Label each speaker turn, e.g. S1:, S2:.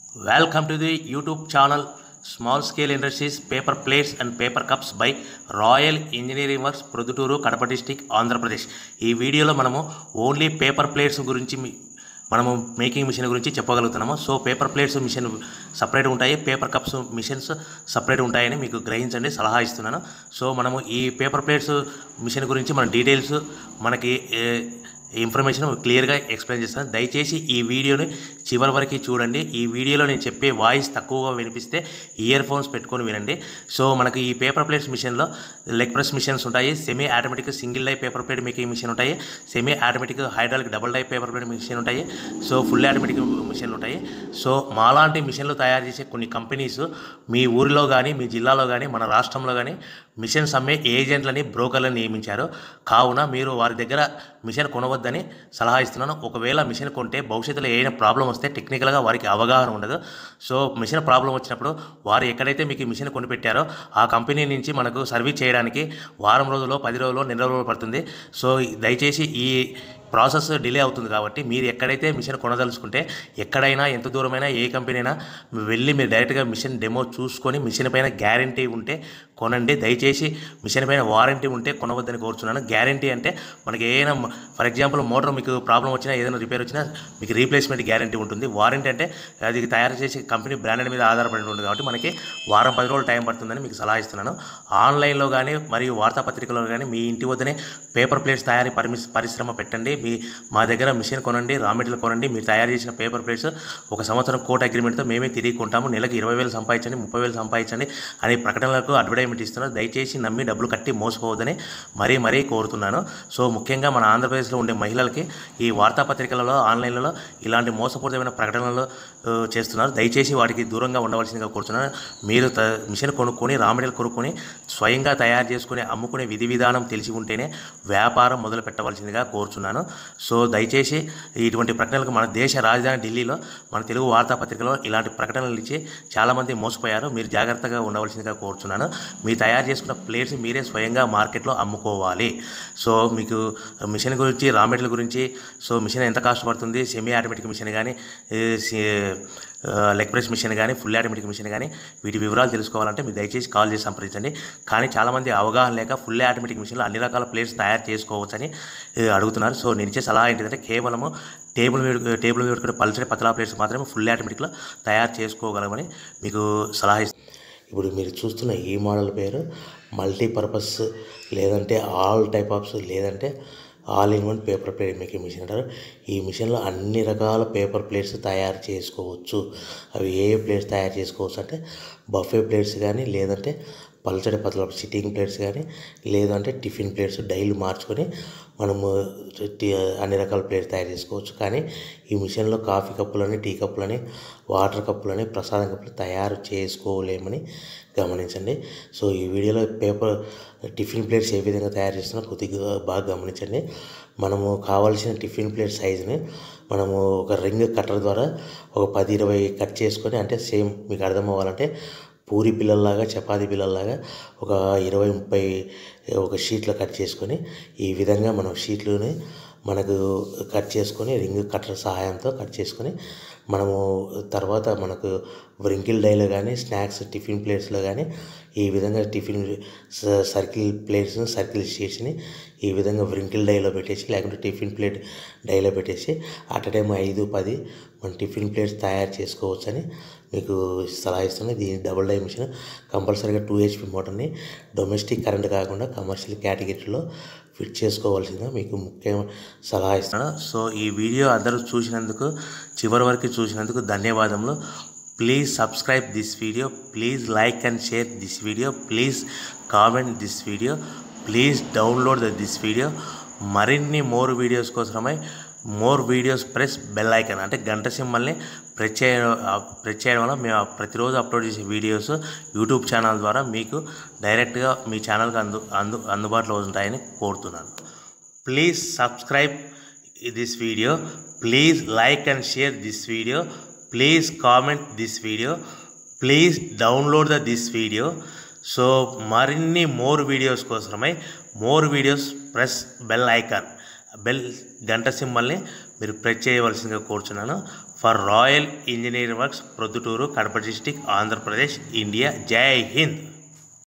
S1: Welcome to the YouTube channel Small Scale Industries Paper Plates and Paper Cups by royal engineering works Proddatur Kadapa district Andhra Pradesh ఈ వీడియోలో మనము only paper plates గురించి మీ- మనము making machine గురించి చెప్పగలుగుతున్నాము so paper plates machine separate ఉంటాయి paper cups machines separate ఉంటాయని మీకు గ్రహించండి సలహా ఇస్తున్నాను సో మనము ఈ పేపర్ ప్లేట్స్ మిషన్ గురించి మన డీటెయిల్స్ మనకి ఏ, ఇన్ఫర్మేషన్ క్లియర్గా ఎక్స్ప్లెయిన్ చేస్తాను దయచేసి ఈ వీడియోని చివరి వరకు చూడండి ఈ వీడియోలో నేను చెప్పే వాయిస్ తక్కువగా వినిపిస్తే ఇయర్ ఫోన్స్ పెట్టుకొని వినండి సో మనకి ఈ పేపర్ ప్లేట్స్ మిషన్లో లెగ్ ప్రెస్ మిషన్స్ ఉంటాయి semi automatic single die paper plate making machine ఉంటాయి semi automatic hydraulic double die paper plate machine ఉంటాయి సో ఫుల్ ఆటోమేటిక్ మిషన్లు ఉంటాయి సో మాలాంటి మిషన్లు తయారు చేసే కొన్ని కంపెనీస్ మీ ఊరిలో కానీ మీ జిల్లాలో కానీ మన రాష్ట్రంలో కానీ మిషన్స్ అమ్మే ఏజెంట్లని బ్రోకర్లను నియమించారు కావున మీరు వారి దగ్గర మిషన్ కొనవద్దని సలహా ఇస్తున్నాను ఒకవేళ మిషన్ కొంటే భవిష్యత్తులో ఏదైనా ప్రాబ్లం వస్తే టెక్నికల్గా వారికి అవగాహన ఉండదు సో మిషన్ ప్రాబ్లం వచ్చినప్పుడు వారు ఎక్కడైతే మీకు ఈ మిషన్ కొనిపెట్టారో ఆ కంపెనీ నుంచి మనకు సర్వీస్ చేయడానికి వారం రోజుల్లో పది రోజుల్లో నెల రోజులు పడుతుంది సో దయచేసి ఈ ప్రాసెస్ డిలే అవుతుంది కాబట్టి మీరు ఎక్కడైతే మిషన్ కొనదలుచుకుంటే ఎక్కడైనా ఎంత దూరమైనా ఏ కంపెనీ అయినా వెళ్ళి మీరు డైరెక్ట్గా మిషన్ డెమో చూసుకొని మిషన్ పైన గ్యారంటీ ఉంటే కొనండి దయచేసి మిషన్ పైన వారంటీ ఉంటే కొనవద్దని కోరుతున్నాను గ్యారంటీ అంటే మనకి ఏదైనా ఫర్ ఎగ్జాంపుల్ మోటార్ మీకు ప్రాబ్లం వచ్చినా ఏదైనా రిపేర్ వచ్చినా మీకు రీప్లేస్మెంట్ గ్యారంటీ ఉంటుంది వారంటీ అంటే అది తయారు చేసే కంపెనీ బ్రాండెడ్ మీద ఆధారపడి ఉంటుంది కాబట్టి మనకి వారం పది రోజులు టైం పడుతుందని మీకు సలహా ఇస్తున్నాను ఆన్లైన్లో కానీ మరియు వార్తాపత్రికలో కానీ మీ ఇంటి వద్దనే పేపర్ ప్లేట్స్ తయారీ పరిమి పరిశ్రమ పెట్టండి మీ మా దగ్గర మిషన్ కొనండి రా మెటీరియల్ కొనండి మీరు తయారు చేసిన పేపర్ ప్లేట్స్ ఒక సంవత్సరం కోట్ అగ్రిమెంట్తో మేమే తిరిగి కొంటాము నెలకు ఇరవై వేలు సంపాదించండి ముప్పై వేలు సంపాదించండి అనే ప్రకటనలకు అడ్వర్టైజ్మెంట్ ఇస్తున్నారు దయచేసి నమ్మి డబ్బులు కట్టి మోసపోవద్దని మరీ మరీ కోరుతున్నాను సో ముఖ్యంగా మన ఆంధ్రప్రదేశ్లో ఉండే మహిళలకి ఈ వార్తాపత్రికలలో ఆన్లైన్లలో ఇలాంటి మోసపూరితమైన ప్రకటనలు ఆ, చేస్తున్నారు దయచేసి వాటికి దూరంగా ఉండవలసిందిగా కోరుతున్నాను మీరు త మిషన్ కొనుక్కొని రా మెటీరియల్ కొనుక్కొని స్వయంగా తయారు చేసుకుని అమ్ముకునే విధి విధానం తెలిసి ఉంటేనే వ్యాపారం మొదలు పెట్టవలసిందిగా కోరుచున్నాను సో దయచేసి ఇటువంటి ప్రకటనలకు మన దేశ రాజధాని ఢిల్లీలో మన తెలుగు వార్తాపత్రికలో ఇలాంటి ప్రకటనలు ఇచ్చి చాలామంది మోసపోయారు మీరు జాగ్రత్తగా ఉండవలసిందిగా కోరుచున్నాను మీరు తయారు చేసుకున్న ప్లేట్స్ మీరే స్వయంగా మార్కెట్లో అమ్ముకోవాలి సో మీకు మిషన్ గురించి రా మెటీరియల్ గురించి సో మిషన్ ఎంత కాస్ట్ పడుతుంది సెమీ ఆటోమేటిక్ మిషన్ కానీ లెగ్ ప్రెస్ మిషన్ కానీ ఫుల్ ఆటోమేటిక్ మిషన్ కానీ వీటి వివరాలు తెలుసుకోవాలంటే మీరు దయచేసి కాల్ చేసి సంప్రదించండి కానీ చాలామంది అవగాహన లేక ఫుల్ ఆటోమేటిక్ మిషన్లో అన్ని రకాల ప్లేట్స్ తయారు చేసుకోవచ్చని ఏ, అడుగుతున్నారు సో నేను ఇచ్చే సలహా ఏంటంటే కేవలము టేబుల్ మీద టేబుల్ మీద పెట్టుకునే పల్చడి పతలా ప్లేట్స్ మాత్రమే ఫుల్ ఆటోమేటిక్లో తయారు చేసుకోగలమని మీకు సలహా ఇస్తాను ఇప్పుడు మీరు చూస్తున్న ఈ మోడల్ పేరు మల్టీపర్పస్ లేదంటే ఆల్ టైప్ ఆఫ్స్ లేదంటే all in one paper plate making machine అంటారు ఈ మిషన్లో అన్ని రకాల పేపర్ ప్లేట్స్ తయారు చేసుకోవచ్చు అవి ఏ ఏ ప్లేట్స్ తయారు చేసుకోవచ్చు అంటే బఫే ప్లేట్స్ కానీ లేదంటే పల్చడి పతల సిట్టింగ్ ప్లేట్స్ కానీ లేదంటే టిఫిన్ ప్లేట్స్ డైలీ మార్చుకొని మనము టి- అన్ని రకాల ప్లేట్స్ తయారు చేసుకోవచ్చు కానీ ఈ మిషన్లో కాఫీ కప్పులని టీ కప్పులని వాటర్ కప్పులని ప్రసాదం కప్పులు తయారు చేసుకోలేమని గమనించండి సో ఈ వీడియోలో పేపర్ టిఫిన్ ప్లేట్స్ ఏ విధంగా తయారు చేస్తున్నా కొద్దిగా బాగా గమనించండి మనము కావాల్సిన టిఫిన్ ప్లేట్ సైజుని మనము ఒక రింగ్ కట్టర్ ద్వారా ఒక పది ఇరవై కట్ చేసుకొని అంటే సేమ్ మీకు అర్థం అవ్వాలంటే పూరి పిల్లల్లాగా చపాతీ పిల్లల్లాగా ఒక ఇరవై ముప్పై ఒక షీట్లో కట్ చేసుకొని ఈ విధంగా మనం షీట్లోనే మనకు కట్ చేసుకొని రింగ్ కట్టర్ సహాయంతో కట్ చేసుకొని మనము తర్వాత మనకు వ్రింకిల్ డైలో కానీ స్నాక్స్ టిఫిన్ ప్లేట్స్లో కానీ ఈ విధంగా టిఫిన్ స- సర్కిల్ ప్లేట్స్ సర్కిల్ షీట్స్ని ఈ విధంగా వ్రింకిల్ డైలో పెట్టేసి లేకుంటే టిఫిన్ ప్లేట్ డైలో పెట్టేసి అట్ టైం ఐదు పది మన టిఫిన్ ప్లేట్స్ తయారు చేసుకోవచ్చని మీకు సలహా ఇస్తున్నాను దీని డబుల్ డై మిషన్ కంపల్సరీగా టూ హెచ్పి మోటార్ని డొమెస్టిక్ కరెంట్ కాకుండా కమర్షియల్ కేటగిరీలో ఫిట్ చేసుకోవాల్సిందిగా మీకు ముఖ్య సలహా ఇస్తున్నాను సో ఈ వీడియో అందరూ చూసినందుకు చివరి వరకు చూసినందుకు ధన్యవాదములు please subscribe this video please like and share this video please comment this video please download this video మరిన్ని మోర్ వీడియోస్ కోసమై more videos press bell icon అంటే గంట సింబల్ని ప్రెస్ చేయడం ప్రెస్ చేయడం వల్ల మేము ప్రతిరోజు అప్లోడ్ చేసే వీడియోస్ యూట్యూబ్ ఛానల్ ద్వారా మీకు డైరెక్ట్గా మీ ఛానల్కి అందు అందు అందుబాటులో ఉంటాయని కోరుతున్నాను please subscribe this video please like and share this video please comment this video please download the this video so మరిన్ని మోర్ వీడియోస్ కోసమై more videos press bell icon bell గంట సింబల్ని మీరు ప్రెస్ చేయవలసిందిగా కోరుచున్నాను for royal engineering works Proddatur Kadapa district Andhra Pradesh India జై హింద్